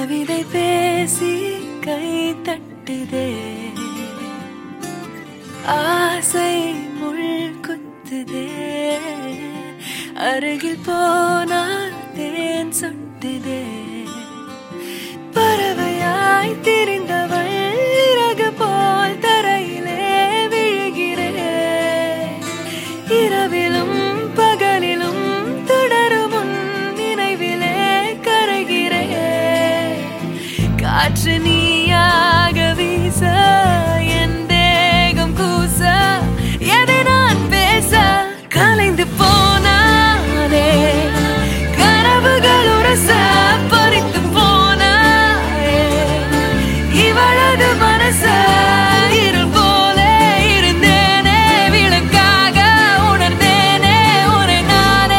கவிதை பேசி கை தட்டுதே ஆசை முள் குத்துதே அருகில் போனால் தேன் சொட்டுதே பறவையாய் திரிந்தவள் இறகு போல் தரையிலே விழுகிறேன் இரவிலும் பகலிலும் தொடரும் உன் நினைவிலே கரைகிறேன் காற்று நீயாக வீச என் தேகம் கூச எதை நான் பேச கலைந்து போனானே கனவுகள் உரச பறித்து போனாயே இவளது மனச இருள் போல இருந்தேனே விளக்காக உணர்ந்தேனே உரை நானே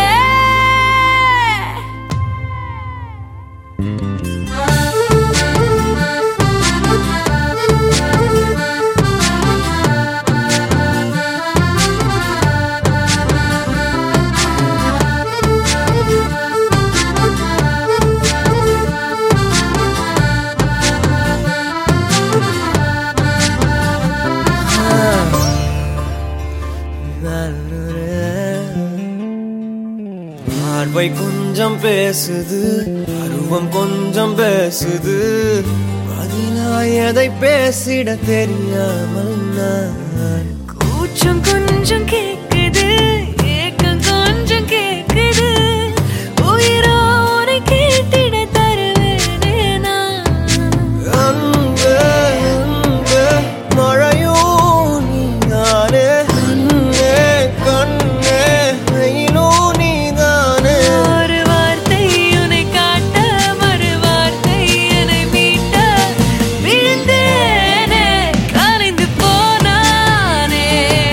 பார்வை கொஞ்சம் பேசுது அருவம் கொஞ்சம் பேசுது பதிலாய் எதை பேசிட தெரியாமல் நான் கூச்சம் கொஞ்சம் கேக்குது ஏக்கம் கொஞ்சம் கேக்குது உயிரோ உன்னை கேட்டிட தருவேனே நான் அன்பே, அன்பே, மழையோ நீதானே கண்ணே கண்ணே வெயிலோ நீதானே ஒரு வார்த்தை உன்னை காட்ட மறு வார்த்தை என்னை மீட்ட விழுந்தேனே கலைந்து போனானே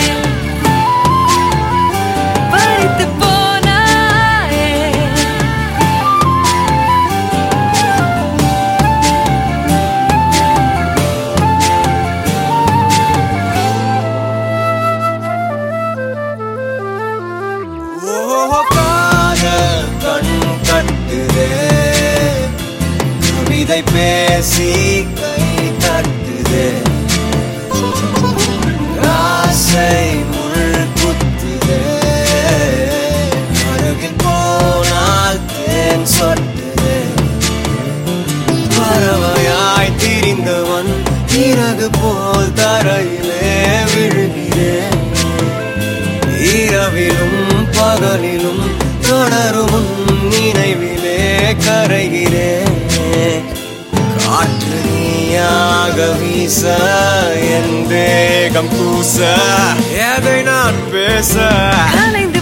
பறித்து போனாயே ஓ காதல் கண் கட்டுதே கவிதை பேசி கை தட்டுதே ஆசை முள் குத்துதே அருகில் போனால் தேன் சொட்டுதே பறவையாய் திரிந்தவன் இறகு போல் தரையிலே விழுகிறேன் இரவிலும் பகலிலும் தொடரும் உன் நினைவிலே கரைகிறேன் காற்று நீயாக வீச என் தேகம் கூச எதை நான் பேச கலைந்து